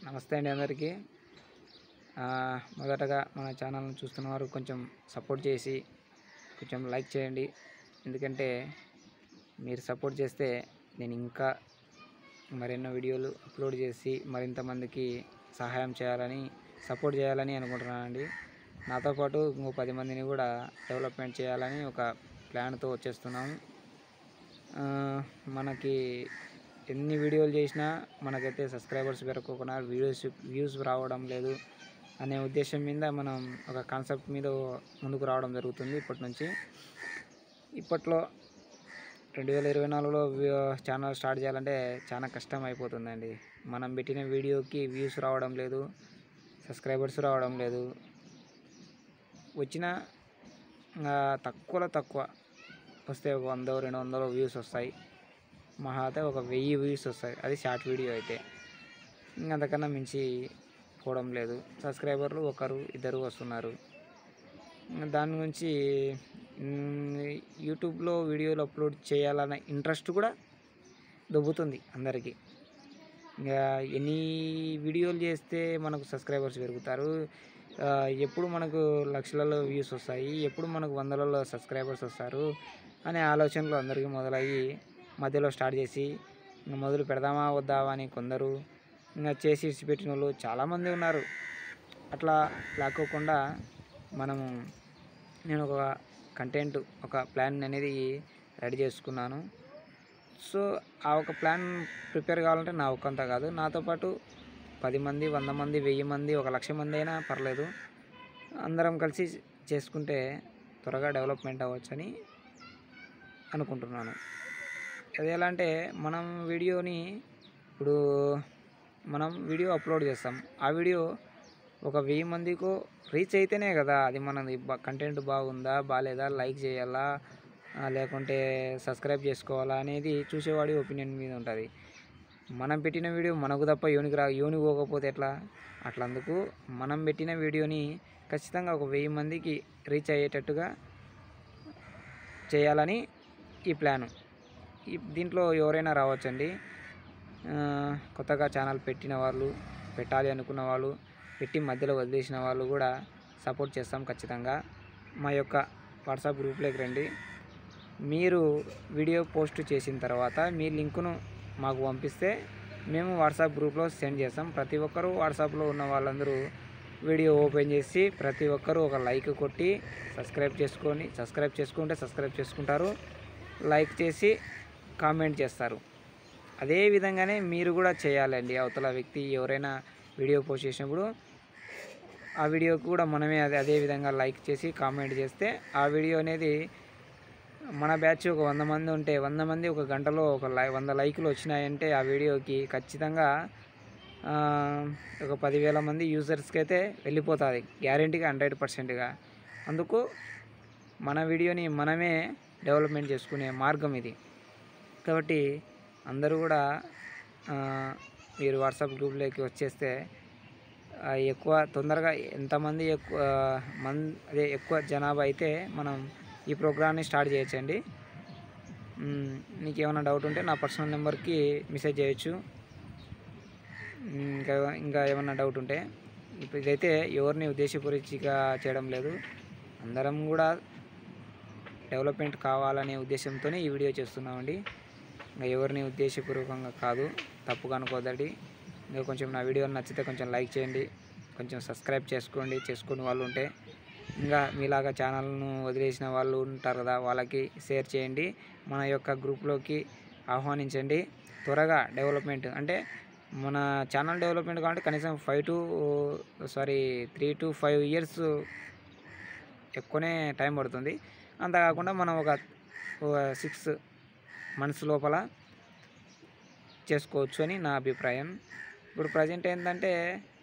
నమస్తే అండి అందరికీ ఆ, మొదటగా మన ఛానల్ని చూస్తున్న వారు కొంచెం సపోర్ట్ చేసి కొంచెం లైక్ చేయండి ఎందుకంటే మీరు సపోర్ట్ చేస్తే నేను ఇంకా మరెన్నో వీడియోలు అప్లోడ్ చేసి మరింత మందికి సహాయం చేయాలని సపోర్ట్ చేయాలని అనుకుంటున్నానండి నాతో పాటు ఇంకో పది మందిని కూడా డెవలప్మెంట్ చేయాలని ఒక ప్లాన్తో వచ్చేస్తున్నాము ఆ, మనకి ఎన్ని వీడియోలు చేసినా మనకైతే సబ్స్క్రైబర్స్ పెరగకుండా వీడియోస్ వ్యూస్ రావడం లేదు అనే ఉద్దేశం మీద మనం ఒక కాన్సెప్ట్ మీద ముందుకు రావడం జరుగుతుంది ఇప్పటి నుంచి ఇప్పట్లో రెండు వేల ఇరవై నాలుగులో ఛానల్ స్టార్ట్ చేయాలంటే చాలా కష్టం అయిపోతుందండి మనం పెట్టిన వీడియోకి వ్యూస్ రావడం లేదు సబ్స్క్రైబర్స్ రావడం లేదు వచ్చిన ఇంకా తక్కువలో తక్కువ వస్తే ఒక వంద రెండు వందలు వ్యూస్ వస్తాయి మహా అయితే ఒక వెయ్యి వ్యూస్ వస్తాయి అది షార్ట్ వీడియో అయితే ఇంకా అంతకన్నా మించి పోవడం లేదు సబ్స్క్రైబర్లు ఒకరు ఇద్దరు వస్తున్నారు ఇంకా దాని గురించి మ్, యూట్యూబ్లో వీడియోలు అప్లోడ్ చేయాలన్న ఇంట్రెస్ట్ కూడా దొబ్బుతుంది అందరికీ ఇంకా ఎన్ని వీడియోలు చేస్తే మనకు సబ్స్క్రైబర్స్ పెరుగుతారు ఆ, ఎప్పుడు మనకు లక్షలలో వ్యూస్ వస్తాయి ఎప్పుడు మనకు వందలలో సబ్స్క్రైబర్స్ వస్తారు అనే ఆలోచనలు అందరికీ మొదలయ్యి మధ్యలో స్టార్ట్ చేసి ఇంకా మొదలు పెడదామా వద్దామా అని కొందరు ఇంకా చేసి ఇచ్చిపెట్టిన వాళ్ళు చాలామంది ఉన్నారు అట్లా లేకోకుండా మనము నేను ఒక కంటెంట్ ఒక ప్లాన్ అనేది రెడీ చేసుకున్నాను సో ఆ ఒక ప్లాన్ ప్రిపేర్ కావాలంటే నా ఒక్కంత కాదు నాతో పాటు పది మంది వంద మంది వెయ్యి మంది ఒక లక్ష మంది అయినా పర్లేదు అందరం కలిసి చేసుకుంటే త్వరగా డెవలప్మెంట్ అవ్వచ్చని అనుకుంటున్నాను అది ఎలా అంటే మనం వీడియోని ఇప్పుడు మనం వీడియో అప్లోడ్ చేస్తాం ఆ వీడియో ఒక వెయ్యి మందికో రీచ్ అయితేనే కదా అది మనది కంటెంట్ బాగుందా బాగాలేదా లైక్ చేయాలా ఆ, లేకుంటే సబ్స్క్రైబ్ చేసుకోవాలా అనేది చూసేవాడి ఒపీనియన్ మీద ఉంటుంది మనం పెట్టిన వీడియో మనకు తప్ప యోనికి రా యోనికి పోకపోతే ఎట్లా అట్లందుకు మనం పెట్టిన వీడియోని ఖచ్చితంగా ఒక వెయ్యి మందికి రీచ్ అయ్యేటట్టుగా చేయాలని ఈ ప్లాను ఈ దీంట్లో ఎవరైనా రావచ్చండి ఆ, కొత్తగా ఛానల్ పెట్టిన వాళ్ళు పెట్టాలి అనుకున్న వాళ్ళు పెట్టి మధ్యలో వదిలేసిన వాళ్ళు కూడా సపోర్ట్ చేస్తాం ఖచ్చితంగా మా యొక్క వాట్సాప్ గ్రూప్లోకి రండి మీరు వీడియో పోస్ట్ చేసిన తర్వాత మీ లింకును మాకు పంపిస్తే మేము వాట్సాప్ గ్రూప్లో సెండ్ చేస్తాం ప్రతి ఒక్కరూ వాట్సాప్లో ఉన్న వాళ్ళందరూ వీడియో ఓపెన్ చేసి ప్రతి ఒక్కరూ ఒక లైక్ కొట్టి సబ్స్క్రైబ్ చేసుకొని సబ్స్క్రైబ్ చేసుకుంటే సబ్స్క్రైబ్ చేసుకుంటారు లైక్ చేసి కామెంట్ చేస్తారు అదే విధంగానే మీరు కూడా చేయాలండి అవతల వ్యక్తి ఎవరైనా వీడియో పోస్ట్ చేసినప్పుడు ఆ వీడియోకి కూడా మనమే అదే అదే విధంగా లైక్ చేసి కామెంట్ చేస్తే ఆ వీడియో అనేది మన బ్యాచ్ ఒక వంద మంది ఉంటే వంద మంది ఒక గంటలో ఒక లై వంద లైకులు వచ్చినాయంటే ఆ వీడియోకి ఖచ్చితంగా ఆ, ఒక పదివేల మంది యూజర్స్కి అయితే వెళ్ళిపోతుంది గ్యారంటీగా హండ్రెడ్ పర్సెంట్గా అందుకు మన వీడియోని మనమే డెవలప్మెంట్ చేసుకునే మార్గం ఇది కాబట్టి అందరూ కూడా ఆ, మీరు వాట్సాప్ గ్రూప్లోకి వచ్చేస్తే ఆ, ఎక్కువ తొందరగా ఎంతమంది ఎక్కువ మంది అదే ఎక్కువ జనాభా అయితే మనం ఈ ప్రోగ్రామ్ని స్టార్ట్ చేయొచ్చండి మ్, నీకు ఏమైనా డౌట్ ఉంటే నా పర్సనల్ నెంబర్కి మెసేజ్ చేయొచ్చు మ్, ఇంకా ఇంకా ఏమన్నా డౌట్ ఉంటే ఇప్పుడు ఇదైతే ఎవరిని ఉద్దేశపూర్వకంగా చేయడం లేదు అందరం కూడా డెవలప్మెంట్ కావాలనే ఉద్దేశంతోనే ఈ వీడియో చేస్తున్నామండి ఇంకా ఎవరిని ఉద్దేశపూర్వకంగా కాదు తప్పుగా అనుకోదండి ఇంకా కొంచెం నా వీడియో నచ్చితే కొంచెం లైక్ చేయండి కొంచెం సబ్స్క్రైబ్ చేసుకోండి చేసుకునే వాళ్ళు ఉంటే ఇంకా మీలాగా ఛానల్ను వదిలేసిన వాళ్ళు ఉంటారు కదా వాళ్ళకి షేర్ చేయండి మన యొక్క గ్రూప్లోకి ఆహ్వానించండి త్వరగా డెవలప్మెంట్ అంటే మన ఛానల్ డెవలప్మెంట్ కావాలంటే కనీసం five to sorry three to five years ఎక్కువనే టైం పడుతుంది అంతేకాకుండా మనం ఒక సిక్స్ మంత్స్ లోపల చేసుకోవచ్చు అని నా అభిప్రాయం ఇప్పుడు ప్రజెంట్ ఏంటంటే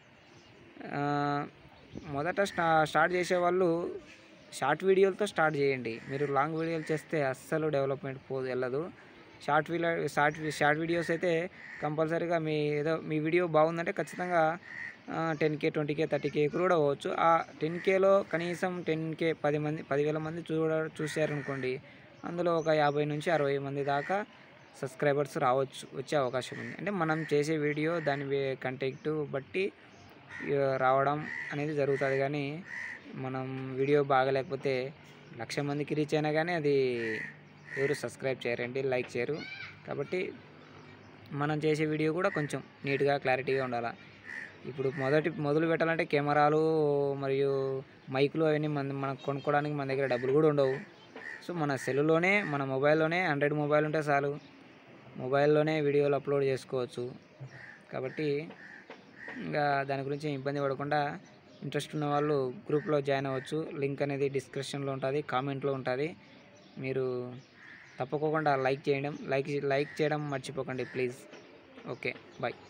ఆ, మొదట స్టా స్టార్ట్ చేసే వాళ్ళు షార్ట్ వీడియోలతో స్టార్ట్ చేయండి మీరు లాంగ్ వీడియోలు చేస్తే అస్సలు డెవలప్మెంట్ పోదు వెళ్ళదు short video short short videos అయితే కంపల్సరీగా మీ ఏదో మీ వీడియో బాగుందంటే ఖచ్చితంగా ten K twenty K thirty K కూడా అవ్వచ్చు ఆ టెన్ కేలో కనీసం టెన్ కే పది మంది పదివేల మంది చూడ చూశారనుకోండి అందులో ఒక యాభై నుంచి అరవై మంది దాకా సబ్స్క్రైబర్స్ రావచ్చు వచ్చే అవకాశం ఉంది అంటే మనం చేసే వీడియో దాని కంటెంట్ బట్టి ఇక రావడం అనేది జరుగుతుంది కానీ మనం వీడియో బాగలేకపోతే లక్ష మందికి రీచ్ అయినా కానీ అది ఎవరు సబ్స్క్రైబ్ చేయరండి లైక్ చేయరు కాబట్టి మనం చేసే వీడియో కూడా కొంచెం నీట్గా క్లారిటీగా ఉండాలి ఇప్పుడు మొదటి మొదలు పెట్టాలంటే కెమెరాలు మరియు మైకులు అవన్నీ మన మనకు కొనుక్కోవడానికి మన దగ్గర డబ్బులు కూడా ఉండవు సో మన సెల్లులోనే మన మొబైల్లోనే హండ్రెడ్ మొబైల్ ఉంటే చాలు మొబైల్లోనే వీడియోలు అప్లోడ్ చేసుకోవచ్చు కాబట్టి ఇంకా దాని గురించి ఇబ్బంది పడకుండా ఇంట్రెస్ట్ ఉన్న వాళ్ళు గ్రూప్లో జాయిన్ అవ్వచ్చు లింక్ అనేది డిస్క్రిప్షన్లో ఉంటుంది కామెంట్లో ఉంటుంది మీరు తప్పకుండా లైక్ చేయడం లైక్ లైక్ చేయడం మర్చిపోకండి ప్లీజ్ ఓకే బాయ్